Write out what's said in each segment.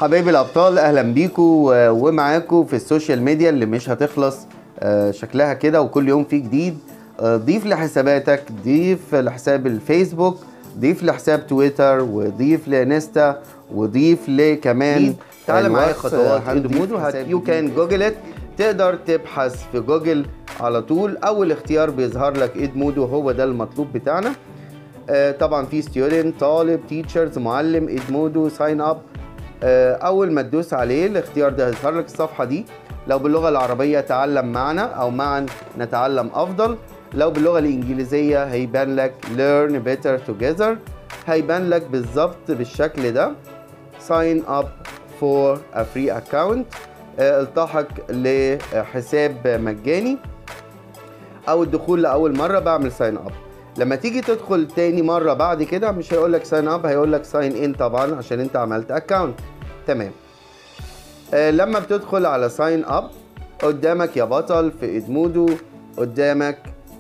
حبايبي الابطال اهلا بيكم ومعاكم في السوشيال ميديا اللي مش هتخلص آه، شكلها كده وكل يوم في جديد آه، ضيف لحساباتك ضيف لحساب الفيسبوك ضيف لحساب تويتر وضيف لانستا وضيف لكمان تعالى معايا خطوات ادمودو يو كان جوجل ات تقدر تبحث في جوجل على طول اول اختيار بيظهر لك ادمودو هو ده المطلوب بتاعنا آه، طبعا في ستودنت طالب تيتشرز معلم ادمودو ساين اب اول ما تدوس عليه الاختيار ده هيظهر لك الصفحه دي لو باللغه العربيه تعلم معنا او معا نتعلم افضل لو باللغه الانجليزيه هيبان لك learn better together هيبان لك بالظبط بالشكل ده sign up for a free account آه، التحق لحساب مجاني او الدخول لاول مره بعمل ساين اب لما تيجي تدخل تاني مره بعد كده مش هيقول لك ساين اب هيقول لك ساين ان طبعا عشان انت عملت اكونت تمام آه لما بتدخل على ساين اب قدامك يا بطل في ادمودو قدامك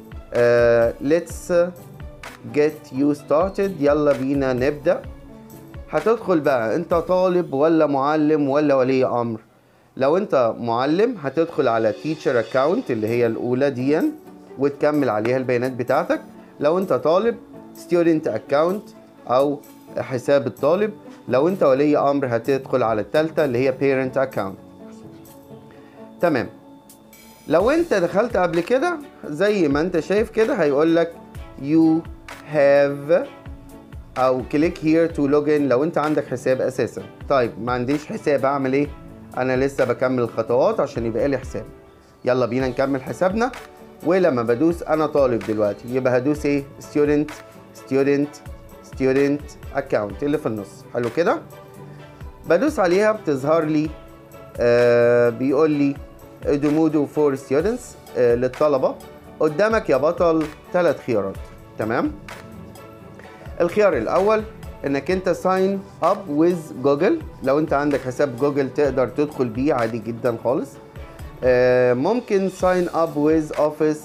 ليتس جيت يو ستارتد يلا بينا نبدا هتدخل بقى انت طالب ولا معلم ولا ولي امر لو انت معلم هتدخل على تيتشر اكاونت اللي هي الاولى دي وتكمل عليها البيانات بتاعتك لو انت طالب ستودنت اكاونت او حساب الطالب لو انت ولي امر هتدخل على الثالثه اللي هي بيرنت اكاونت تمام لو انت دخلت قبل كده زي ما انت شايف كده هيقول لك you have او كليك هير تو لوجن لو انت عندك حساب اساسا طيب ما عنديش حساب اعمل ايه انا لسه بكمل الخطوات عشان يبقى لي حساب يلا بينا نكمل حسابنا ولما بدوس انا طالب دلوقتي يبقى هدوس ايه student student student account اللي في النص حلو كده بدوس عليها بتظهر لي آه بيقول لي ادمودو فور ستودنتس آه للطلبه قدامك يا بطل ثلاث خيارات تمام الخيار الاول انك انت ساين اب ويز جوجل لو انت عندك حساب جوجل تقدر تدخل بيه عادي جدا خالص آه، ممكن ساين اب ويز اوفيس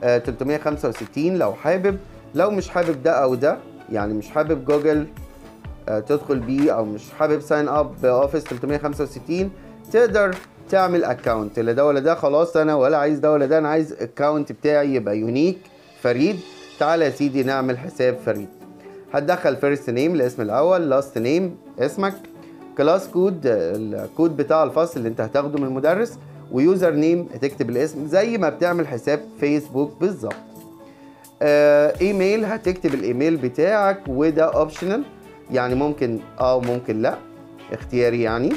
365 لو حابب لو مش حابب ده او ده يعني مش حابب جوجل آه، تدخل بيه او مش حابب ساين اب باوفيس 365 تقدر تعمل اكونت لا ده ولا ده خلاص انا ولا عايز ده ولا ده انا عايز الاكونت بتاعي يبقى يونيك فريد تعالى يا سيدي نعمل حساب فريد هتدخل فيرست نيم الاسم الاول لاست نيم اسمك كلاس كود الكود بتاع الفصل اللي انت هتاخده من المدرس ويوزر نيم هتكتب الاسم زي ما بتعمل حساب فيسبوك بالظبط آه ايميل هتكتب الايميل بتاعك وده اوبشنال يعني ممكن اه وممكن لا اختياري يعني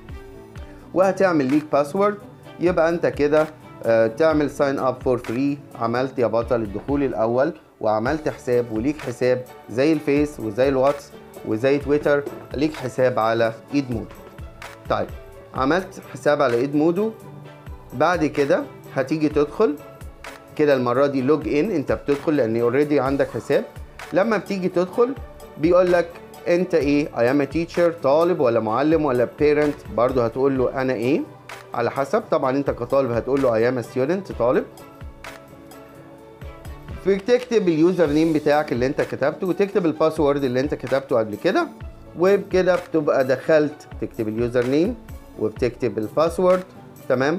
وهتعمل ليك باسورد يبقى انت كده آه تعمل ساين اب فور فري عملت يا بطل الدخول الاول وعملت حساب وليك حساب زي الفيس وزي الواتس وزي تويتر ليك حساب على ايد مودو طيب عملت حساب على ايد مودو بعد كده هتيجي تدخل كده المره دي لوج ان انت بتدخل لان اوريدي عندك حساب لما بتيجي تدخل بيقول لك انت ايه اي ام تيتشر طالب ولا معلم ولا بيرنت برضو هتقول له انا ايه على حسب طبعا انت كطالب هتقول له اي ام ستودنت طالب بتكتب اليوزر نيم بتاعك اللي انت كتبته وتكتب الباسورد اللي انت كتبته قبل كده وبكده بتبقى دخلت تكتب اليوزر نيم وبتكتب الباسورد تمام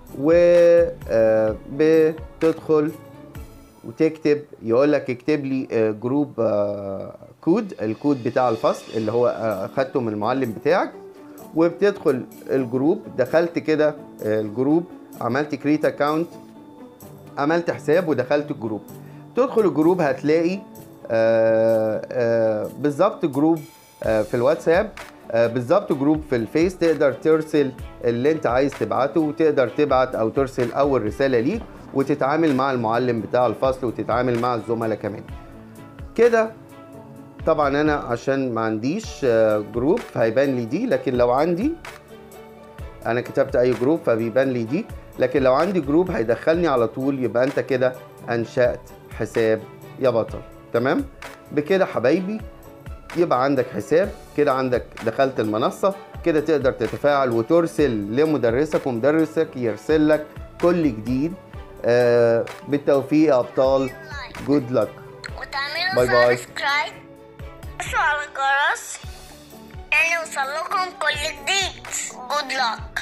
وبتدخل وتكتب يقول لك اكتب لي آه، جروب آه، كود الكود بتاع الفصل اللي هو آه، اخدته من المعلم بتاعك وبتدخل الجروب دخلت كده آه، الجروب عملت كريت اكاونت عملت حساب ودخلت الجروب تدخل الجروب هتلاقي آه، آه، بالظبط جروب آه، في الواتساب آه، بالظبط جروب في الفيس تقدر ترسل اللي انت عايز تبعته وتقدر تبعت او ترسل اول رساله ليك وتتعامل مع المعلم بتاع الفصل وتتعامل مع الزملاء كمان كده طبعا انا عشان ما عنديش آه، جروب فهيبان لي دي لكن لو عندي انا كتبت اي جروب فبيبان لي دي لكن لو عندي جروب هيدخلني على طول يبقى انت كده انشأت حساب يا بطل تمام بكده حبايبي يبقى عندك حساب كده عندك دخلت المنصة كده تقدر تتفاعل وترسل لمدرسك ومدرسك يرسل لك كل جديد آه بالتوفيق يا ابطال جود لك وتعملوا باي باي. سبسكرايب على الجرس يعني يوصل لكم كل جديد جود luck